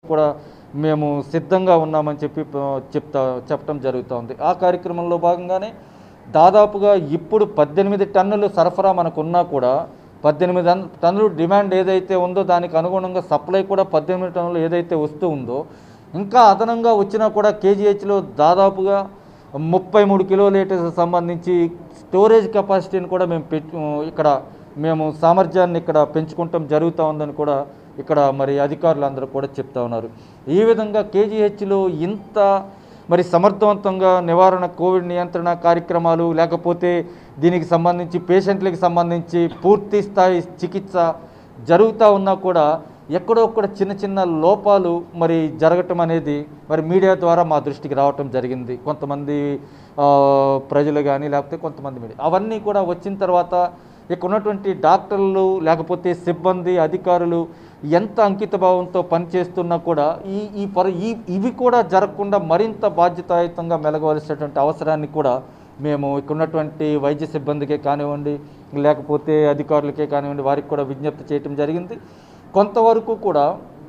కూడా మేము సిద్ధంగా ఉన్నామని చెప్పి ఆ, చెప్తా చెప్పడం జరుగుతోంది ఆ కార్యక్రమంలో భాగంగానే దాదాపుగా ఇప్పుడు పద్దెనిమిది టన్నులు సరఫరా మనకున్నా కూడా పద్దెనిమిది టన్- టన్నులు డిమాండ్ ఏదైతే ఉందో దానికి అనుగుణంగా సప్లై కూడా పద్దెనిమిది టన్నులు ఏదైతే వస్తూ ఉందో ఇంకా అదనంగా వచ్చినా కూడా కేజీహెచ్లో దాదాపుగా ముప్పై మూడు కిలోలీటర్స్ సంబంధించి స్టోరేజ్ కెపాసిటీని కూడా మేము పెట్ ఇక్కడ మేము సామర్థ్యాన్ని ఇక్కడ పెంచుకుంటాం జరుగుతూ ఉందని కూడా ఇక్కడ మరి అధికారులు అందరూ కూడా చెప్తా ఉన్నారు ఈ విధంగా కేజీహెచ్లో ఇంత మరి సమర్థవంతంగా నివారణ కోవిడ్ నియంత్రణ కార్యక్రమాలు లేకపోతే దీనికి సంబంధించి పేషెంట్లకు సంబంధించి పూర్తి స్థాయి చికిత్స జరుగుతూ ఉన్నా కూడా ఎక్కడో ఒక్కడ చిన్న చిన్న లోపాలు మరి జరగటం అనేది మరి మీడియా ద్వారా మా దృష్టికి రావటం జరిగింది కొంతమంది ఆ, ప్రజలు కానీ లేకపోతే కొంతమంది మీడియా అవన్నీ కూడా వచ్చిన తర్వాత ఇక్కడ ఉన్నటువంటి డాక్టర్లు లేకపోతే సిబ్బంది అధికారులు ఎంత అంకిత భావంతో పనిచేస్తున్నా కూడా ఈ ఈ పర ఈ ఇవి కూడా జరగకుండా మరింత బాధ్యతాయుతంగా మెలగవలసినటువంటి అవసరాన్ని కూడా మేము ఇక్కడ ఉన్నటువంటి వైద్య సిబ్బందికే కానివ్వండి లేకపోతే అధికారులకే కానివ్వండి వారికి కూడా విజ్ఞప్తి చేయటం జరిగింది కొంతవరకు కూడా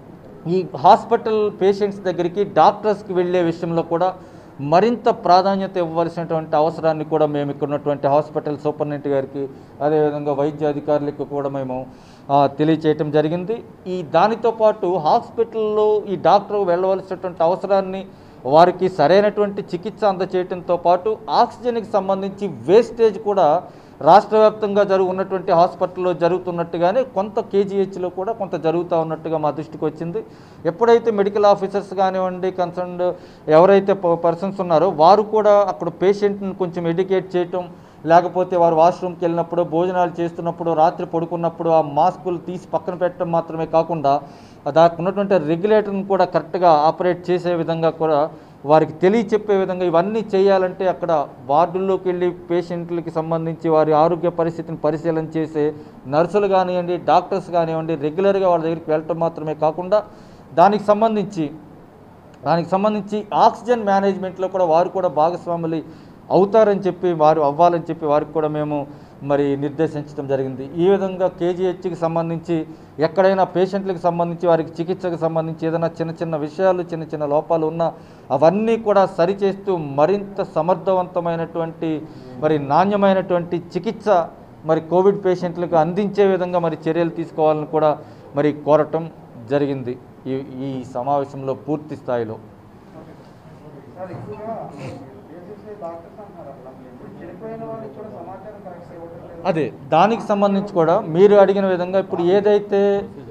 ఈ హాస్పిటల్ పేషెంట్స్ దగ్గరికి డాక్టర్స్కి వెళ్ళే విషయంలో కూడా మరింత ప్రాధాన్యత ఇవ్వవలసినటువంటి అవసరాన్ని కూడా మేము ఇక్కడ ఉన్నటువంటి హాస్పిటల్ సూపరింటెండెంట్ గారికి అదేవిధంగా వైద్య అధికారులకు కూడా మేము ఆ, తెలియచేయటం జరిగింది ఈ దానితో పాటు హాస్పిటల్లో ఈ డాక్టర్ వెళ్ళవలసినటువంటి అవసరాన్ని వారికి సరైనటువంటి చికిత్స అందచేయటంతో పాటు ఆక్సిజన్కి సంబంధించి వేస్టేజ్ కూడా రాష్ట్ర వ్యాప్తంగా జరుగు ఉన్నటువంటి హాస్పిటల్లో జరుగుతున్నట్టుగానే కొంత కేజీహెచ్లో కూడా కొంత జరుగుతూ ఉన్నట్టుగా మా దృష్టికి వచ్చింది ఎప్పుడైతే మెడికల్ ఆఫీసర్స్ కానివ్వండి కన్సర్న్డ్ ఎవరైతే పర్సన్స్ ఉన్నారో వారు కూడా అక్కడ పేషెంట్ని కొంచెం ఎడ్యుకేట్ చేయటం లేకపోతే వారు వాష్రూమ్కి వెళ్ళినప్పుడు భోజనాలు చేస్తున్నప్పుడు రాత్రి పడుకున్నప్పుడు ఆ మాస్కులు తీసి పక్కన పెట్టడం మాత్రమే కాకుండా దానికి ఉన్నటువంటి రెగ్యులేటర్ని కూడా కరెక్ట్గా ఆపరేట్ చేసే విధంగా కూడా వారికి తెలియచెప్పే విధంగా ఇవన్నీ చేయాలంటే అక్కడ వార్డుల్లోకి వెళ్ళి పేషెంట్లకి సంబంధించి వారి ఆరోగ్య పరిస్థితిని పరిశీలన చేసే నర్సులు కానివ్వండి డాక్టర్స్ కానివ్వండి రెగ్యులర్గా వాళ్ళ దగ్గరికి వెళ్ళటం మాత్రమే కాకుండా దానికి సంబంధించి దానికి సంబంధించి ఆక్సిజన్ మేనేజ్మెంట్లో కూడా వారు కూడా భాగస్వాములు అవుతారని చెప్పి వారు అవ్వాలని చెప్పి వారికి కూడా మేము మరి నిర్దేశించడం జరిగింది ఈ విధంగా కేజీహెచ్కి సంబంధించి ఎక్కడైనా పేషెంట్లకు సంబంధించి వారికి చికిత్సకు సంబంధించి ఏదైనా చిన్న చిన్న విషయాలు చిన్న చిన్న లోపాలు ఉన్నా అవన్నీ కూడా సరిచేస్తూ మరింత సమర్థవంతమైనటువంటి మరి నాణ్యమైనటువంటి చికిత్స మరి కోవిడ్ పేషెంట్లకు అందించే విధంగా మరి చర్యలు తీసుకోవాలని కూడా మరి కోరటం జరిగింది ఈ ఈ సమావేశంలో పూర్తి స్థాయిలో సార్ ఎక్కువగా ఏసీసీ డాక్టర్స్ అంటున్నారు అక్కడ ఇప్పుడు చనిపోయిన వాళ్ళకి కూడా సమాచారం కరెక్ట్ ఇవ్వడం లేదు అదే దానికి సంబంధించి కూడా మీరు అడిగిన విధంగా ఇప్పుడు ఏదైతే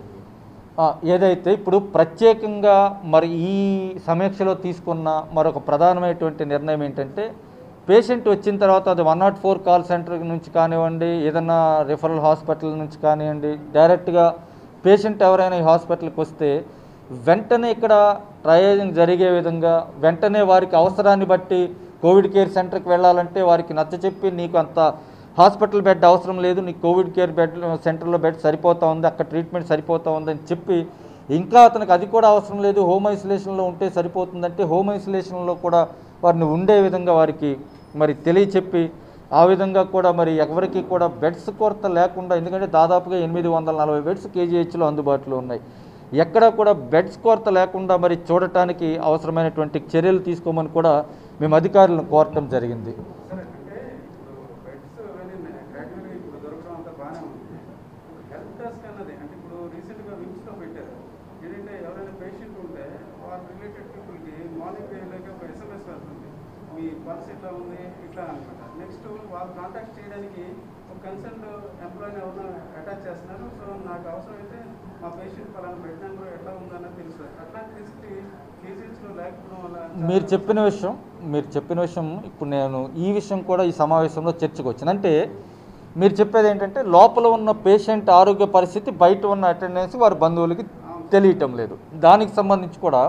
ఆ, ఏదైతే ఇప్పుడు ప్రత్యేకంగా మరి ఈ సమీక్షలో తీసుకున్న మరొక ప్రధానమైనటువంటి నిర్ణయం ఏంటంటే పేషెంట్ వచ్చిన తర్వాత అది one not four call centre నుంచి కానివ్వండి ఏదన్నా రిఫరల్ హాస్పిటల్ నుంచి కానివ్వండి డైరెక్ట్గా పేషెంట్ ఎవరైనా ఈ హాస్పిటల్కి వస్తే వెంటనే ఇక్కడ ట్రయలింగ్ జరిగే విధంగా వెంటనే వారికి అవసరాన్ని బట్టి కోవిడ్ కేర్ సెంటర్కి వెళ్ళాలంటే వారికి నచ్చచెప్పి నీకు అంత హాస్పిటల్ బెడ్ అవసరం లేదు నీకు కోవిడ్ కేర్ బెడ్ సెంటర్లో బెడ్ సరిపోతా ఉంది అక్కడ ట్రీట్మెంట్ సరిపోతా ఉందని చెప్పి ఇంకా అతనికి అది కూడా అవసరం లేదు హోమ్ ఐసోలేషన్లో ఉంటే సరిపోతుందంటే హోమ్ ఐసోలేషన్లో కూడా వారిని ఉండే విధంగా వారికి మరి తెలియచెప్పి ఆ విధంగా కూడా మరి ఎవరికి కూడా బెడ్స్ కొరత లేకుండా ఎందుకంటే దాదాపుగా ఎనిమిది వందల నలభై బెడ్స్ కేజీహెచ్లో అందుబాటులో ఉన్నాయి ఎక్కడ కూడా బెడ్స్ కొరత లేకుండా మరి చూడటానికి అవసరమైనటువంటి చర్యలు తీసుకోమని కూడా మేము అధికారులను కోరటం జరిగింది సరే అంటే ఇప్పుడు బెడ్స్ అవన్నీ గ్రాడ్యువల్గా ఇప్పుడు దొరకడం అంతా బాగానే ఉంది హెల్త్ డెస్క్ అన్నది అంటే ఇప్పుడు రీసెంట్గా విమ్స్లో పెట్టారు ఏంటంటే ఎవరైనా పేషెంట్ ఉంటే వాళ్ళ రిలేటెడ్ పీపుల్కి మార్నింగ్ లేక ఒక ఎస్ఎంఎస్ వెళ్తుంది మీ పల్స్ ఇట్లా ఉంది ఇట్లా అనమాట నెక్స్ట్ వాళ్ళు కాంటాక్ట్ చేయడానికి ఒక కన్సల్ట్ ఎంప్లాయీని ఎవరైనా అటాచ్ చేస్తున్నారు సో నాకు అవసరమైతే మా పేషెంట్ పలానా బెడ్ నెంబర్ ఎట్లా ఉందన్నది తెలుస్తుంది అట్లాంటి ఫెసిలిటీ కేజీహెచ్లో లేకపోవడం వల్ల మీరు చెప్పిన విషయం మీరు చెప్పిన విషయం ఇప్పుడు నేను ఈ విషయం కూడా ఈ సమావేశంలో చర్చకు వచ్చింది అంటే మీరు చెప్పేది ఏంటంటే లోపల ఉన్న పేషెంట్ ఆరోగ్య పరిస్థితి బయట ఉన్న అటెండెన్స్ వారి బంధువులకి తెలియటం లేదు దానికి సంబంధించి కూడా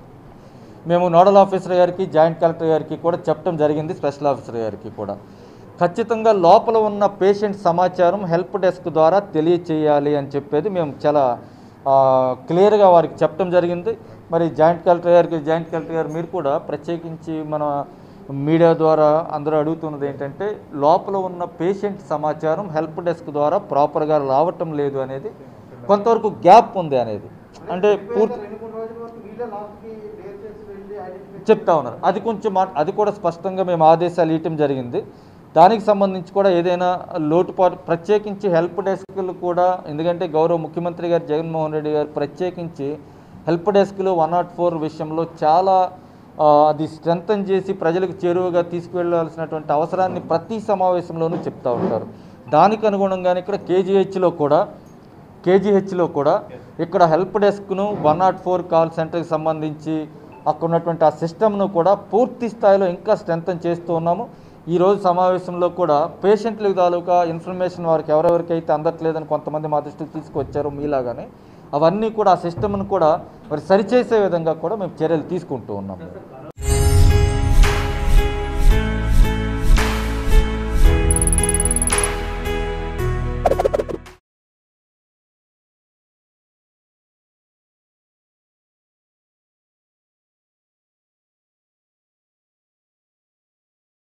మేము నోడల్ ఆఫీసర్ గారికి జాయింట్ కలెక్టర్ గారికి కూడా చెప్పడం జరిగింది స్పెషల్ ఆఫీసర్ గారికి కూడా ఖచ్చితంగా లోపల ఉన్న పేషెంట్ సమాచారం హెల్ప్ డెస్క్ ద్వారా తెలియచేయాలి అని చెప్పేది మేము చాలా ఆ, క్లియర్గా వారికి చెప్పడం జరిగింది మరి జాయింట్ కలెక్టర్ గారికి జాయింట్ కలెక్టర్ గారు మీరు కూడా ప్రత్యేకించి మన మీడియా ద్వారా అందరూ అడుగుతున్నది ఏంటంటే లోపల ఉన్న పేషెంట్ సమాచారం హెల్ప్ డెస్క్ ద్వారా ప్రాపర్గా రావటం లేదు అనేది కొంతవరకు గ్యాప్ ఉంది అనేది అంటే పూర్తి రెండు మూడు రోజుల వరకు వీళ్ళే లాస్ట్కి డేర్ చేసి వెళ్ళి ఐడెంటిఫై చెప్తా ఉన్నారు అది కొంచెం మా- అది కూడా స్పష్టంగా మేము ఆదేశాలు ఇవ్వటం జరిగింది దానికి సంబంధించి కూడా ఏదైనా లోటుపాటు ప్రత్యేకించి హెల్ప్ డెస్క్లు కూడా ఎందుకంటే గౌరవ ముఖ్యమంత్రి గారు జగన్మోహన్ రెడ్డి గారు ప్రత్యేకించి హెల్ప్ డెస్క్లు వన్ నాట్ ఫోర్ విషయంలో చాలా ఆ, అది స్ట్రెంగ్తన్ చేసి ప్రజలకు చేరువగా తీసుకువెళ్ళాల్సినటువంటి అవసరాన్ని ప్రతి సమావేశంలోనూ చెప్తా ఉంటారు దానికి అనుగుణంగానే ఇక్కడ కేజీహెచ్లో కూడా కేజీహెచ్లో కూడా ఇక్కడ హెల్ప్ డెస్క్ను వన్ నాట్ ఫోర్ కాల్ సెంటర్కి సంబంధించి అక్కడ ఉన్నటువంటి ఆ సిస్టమ్ను కూడా పూర్తి స్థాయిలో ఇంకా స్ట్రెంగ్తన్ చేస్తూ ఉన్నాము ఈరోజు సమావేశంలో కూడా పేషెంట్లకు తాలూకా ఇన్ఫర్మేషన్ వారికి ఎవరెవరికైతే అందట్లేదని కొంతమంది మా దృష్టికి తీసుకొచ్చారో మీలాగానే అవన్నీ కూడా ఆ సిస్టమ్ను కూడా మరి సరిచేసే విధంగా కూడా మేము చర్యలు తీసుకుంటూ ఉన్నాము సార్ కరోనా